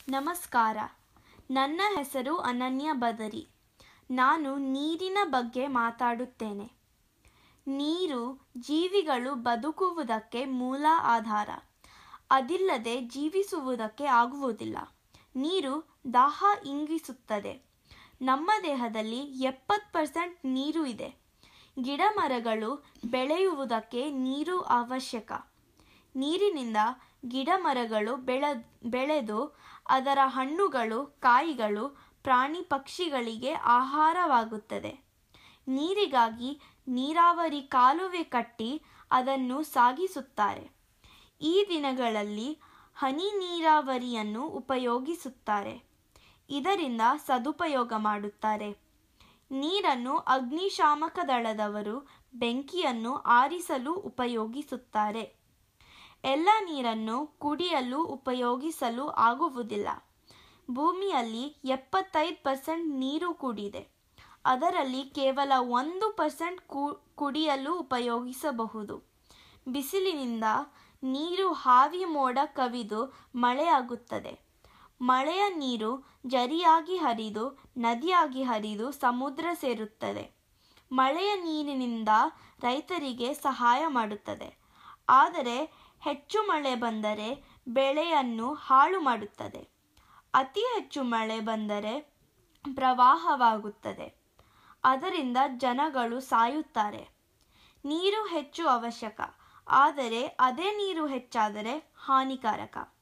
ನಮಸ್ಕಾರ ನನ್ನ ಹೆಸರು ಅನನ್ಯ ಬದರಿ ನಾನು ನೀರಿನ ಬಗ್ಗೆ ಮಾತಾಡುತ್ತೇನೆ ನೀರು ಜೀವಿಗಳು ಬದುಕುವುದಕ್ಕೆ ಮೂಲ ಆಧಾರ ಅದಿಲ್ಲದೆ ಜೀವಿಸುವುದಕ್ಕೆ ಆಗುವುದಿಲ್ಲ ನೀರು ದಾಹ ಇಂಗಿಸುತ್ತದೆ ನಮ್ಮ ದೇಹದಲ್ಲಿ ಎಪ್ಪತ್ತು ಪರ್ಸೆಂಟ್ ನೀರು ಇದೆ ಗಿಡ ಮರಗಳು ಬೆಳೆಯುವುದಕ್ಕೆ ನೀರು ಅವಶ್ಯಕ ನೀರಿನಿಂದ ಗಿಡ ಮರಗಳು ಬೆಳ ಬೆಳೆದು ಅದರ ಹಣ್ಣುಗಳು ಕಾಯಿಗಳು ಪ್ರಾಣಿ ಪಕ್ಷಿಗಳಿಗೆ ಆಹಾರವಾಗುತ್ತದೆ ನೀರಿಗಾಗಿ ನೀರಾವರಿ ಕಾಲುವೆ ಕಟ್ಟಿ ಅದನ್ನು ಸಾಗಿಸುತ್ತಾರೆ ಈ ದಿನಗಳಲ್ಲಿ ಹನಿ ನೀರಾವರಿಯನ್ನು ಉಪಯೋಗಿಸುತ್ತಾರೆ ಇದರಿಂದ ಸದುಪಯೋಗ ಮಾಡುತ್ತಾರೆ ನೀರನ್ನು ಅಗ್ನಿಶಾಮಕ ದಳದವರು ಬೆಂಕಿಯನ್ನು ಆರಿಸಲು ಉಪಯೋಗಿಸುತ್ತಾರೆ ಎಲ್ಲ ನೀರನ್ನು ಕುಡಿಯಲು ಉಪಯೋಗಿಸಲು ಆಗುವುದಿಲ್ಲ ಭೂಮಿಯಲ್ಲಿ ಎಪ್ಪತ್ತೈದು ಪರ್ಸೆಂಟ್ ನೀರು ಕೂಡಿದೆ ಅದರಲ್ಲಿ ಕೇವಲ ಒಂದು ಪರ್ಸೆಂಟ್ ಕುಡಿಯಲು ಉಪಯೋಗಿಸಬಹುದು ಬಿಸಿಲಿನಿಂದ ನೀರು ಹಾವಿ ಮೋಡ ಕವಿದು ಮಳೆಯಾಗುತ್ತದೆ ಮಳೆಯ ನೀರು ಜರಿಯಾಗಿ ಹರಿದು ನದಿಯಾಗಿ ಹರಿದು ಸಮುದ್ರ ಸೇರುತ್ತದೆ ಮಳೆಯ ನೀರಿನಿಂದ ರೈತರಿಗೆ ಸಹಾಯ ಮಾಡುತ್ತದೆ ಆದರೆ ಹೆಚ್ಚು ಮಳೆ ಬಂದರೆ ಬೆಳೆಯನ್ನು ಹಾಳು ಮಾಡುತ್ತದೆ ಅತಿ ಹೆಚ್ಚು ಮಳೆ ಬಂದರೆ ಪ್ರವಾಹವಾಗುತ್ತದೆ ಅದರಿಂದ ಜನಗಳು ಸಾಯುತ್ತಾರೆ ನೀರು ಹೆಚ್ಚು ಅವಶ್ಯಕ ಆದರೆ ಅದೇ ನೀರು ಹೆಚ್ಚಾದರೆ ಹಾನಿಕಾರಕ